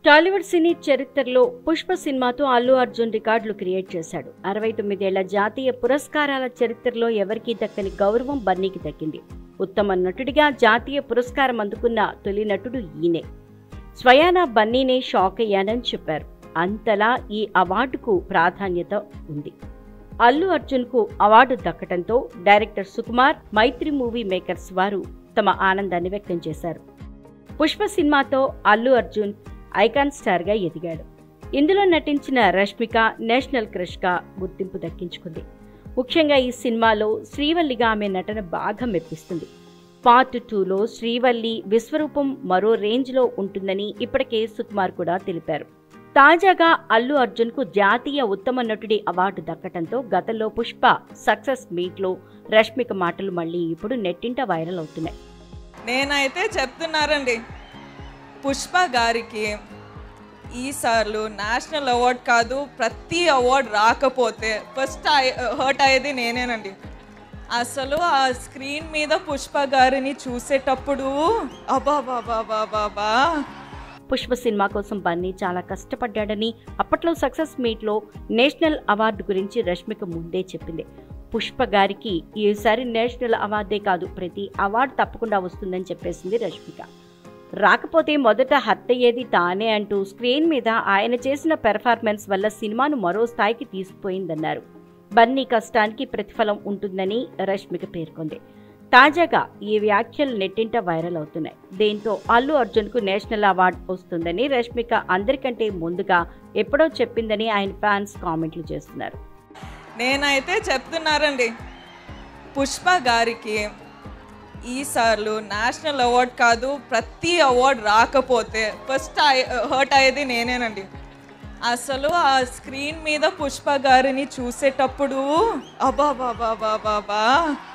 టాలీవుడ్ సినీ చరిత్రలో పుష్ప సినిమాతో అల్లు అర్జున్ రికార్డులు క్రియేట్ చేశాడు అరవై తొమ్మిదేళ్ల జాతీయ పురస్కారాల చరిత్రలో ఎవరికీ దక్కని గౌరవం బన్నీకి దక్కింది ఉత్తమ నటుడిగా జాతీయ పురస్కారం అందుకున్న తొలి నటుడు ఈయనే స్వయానా బన్నీనే షాక్ అయ్యానని చెప్పారు అంతలా ఈ అవార్డుకు ప్రాధాన్యత ఉంది అల్లు అర్జున్కు అవార్డు దక్కడంతో director Sukumar Mythri movie makers వారు తమ ఆనందాన్ని వ్యక్తం చేశారు పుష్ప సినిమాతో అల్లు అర్జున్ ఐకాన్ స్టార్గా ఎదిగాడు ఇందులో నటించిన రష్మిక నేషనల్ క్రష్గా గుర్తింపు దక్కించుకుంది ముఖ్యంగా ఈ సినిమాలో శ్రీవల్లిగా ఆమె నటన బాగా మెప్పిస్తుంది పార్ట్ టూలో శ్రీవల్లి విశ్వరూపం మరో రేంజ్లో ఉంటుందని ఇప్పటికే సుకుమార్ కూడా తెలిపారు తాజాగా అల్లు అర్జున్కు జాతీయ ఉత్తమ నటుడి అవార్డు దక్కటంతో గతంలో పుష్ప సక్సెస్ మీట్లో రష్మిక మాటలు మళ్ళీ ఇప్పుడు నెట్టింట వైరల్ అవుతున్నాయి నేనైతే చెప్తున్నారండి పుష్ప గారికి ఈసార్లు నేషనల్ అవార్డ్ కాదు ప్రతి అవార్డ్ రాకపోతే ఫస్ట్ హర్ట్ అయ్యేది నేనేనండి అసలు ఆ స్క్రీన్ మీద పుష్ప గారిని చూసేటప్పుడు అబ్బా బాబా బాబా పుష్ప సినిమా కోసం బన్నీ చాలా కష్టపడ్డాడని అప్పట్లో సక్సెస్ మీట్లో నేషనల్ అవార్డు గురించి రష్మిక ముందే చెప్పింది పుష్ప గారికి ఈసారి నేషనల్ అవార్డే కాదు ప్రతి అవార్డు తప్పకుండా వస్తుందని చెప్పేసింది రష్మిక రాకపోతే మొదట హర్ట్ అయ్యేది తానే అంటూ స్క్రీన్ మీద ఆయన చేసిన పెర్ఫార్మెన్స్ వల్ల సినిమాను మరో స్థాయికి తీసుకుపోయిందన్నారు బన్నీ కష్టానికి ప్రతిఫలం ఉంటుందని రష్మిక పేర్కొంది తాజాగా ఈ వ్యాఖ్యలు నెట్టింట వైరల్ అవుతున్నాయి దీంతో అల్లు అర్జున్కు నేషనల్ అవార్డు వస్తుందని రష్మిక అందరికంటే ముందుగా ఎప్పుడో చెప్పిందని ఆయన ఫ్యాన్స్ కామెంట్లు చేస్తున్నారు నేనైతే చెప్తున్నారండి పుష్ప గారికి ఈసార్లు నేషనల్ అవార్డ్ కాదు ప్రతి అవార్డ్ రాకపోతే ఫస్ట్ హర్ట్ అయ్యేది నేనేనండి అసలు ఆ స్క్రీన్ మీద పుష్ప గారిని చూసేటప్పుడు అబ్బా బాబా బాబా